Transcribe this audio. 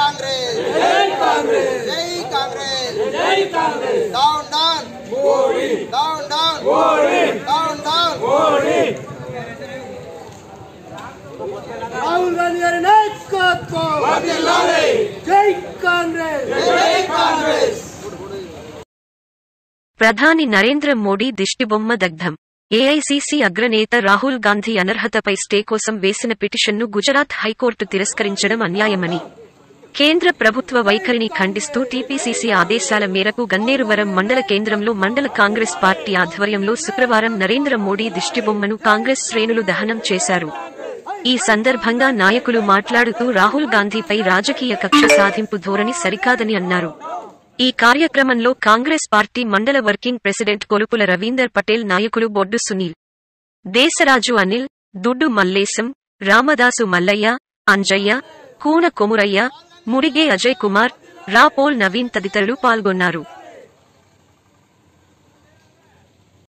కాంగ్రెస్ జై కాంగ్రెస్ జై కాంగ్రెస్ జై Congress down down Modi down down Modi down down Modi Rahul Gandhi గారి నాయకత్వం జై కాంగ్రెస్ జై కాంగ్రెస్ ప్రధాని నరేంద్ర మోడీ దిష్టిబొమ్మ దగ్ధం ఏఐసీసీ అగ్రనేత రాహుల్ గాంధీ అనర్హతపై స్టే కోసం వేసిన పిటిషన్ను గుజరాత్ హైకోర్టు తిరస్కరించడం అన్యాయమని కేంద్ర ప్రభుత్వ వైఖరిని ఖండిస్తూ టీపీసీసీ ఆదేశాల మేరకు గన్నేరువరం మండల కేంద్రంలో మండల కాంగ్రెస్ పార్టీ ఆధ్వర్యంలో శుక్రవారం నరేంద్ర మోడీ దిష్టిబొమ్మను కాంగ్రెస్ శ్రేణులు దహనం చేశారు ఈ సందర్భంగా నాయకులు మాట్లాడుతూ రాహుల్ గాంధీపై రాజకీయ కక్ష సాధింపు ధోరణి సరికాదని అన్నారు ఈ కార్యక్రమంలో కాంగ్రెస్ పార్టీ మండల వర్కింగ్ ప్రెసిడెంట్ కొలుపుల రవీందర్ పటేల్ నాయకులు బొడ్డు సునీల్ దేశరాజు అనిల్ దుడ్డు మల్లేశం రామదాసు మల్లయ్య అంజయ్య కూన కొమురయ్య ముడిగే అజయ్ కుమార్ రాపోల్ నవీన్ తదితరులు పాల్గొన్నారు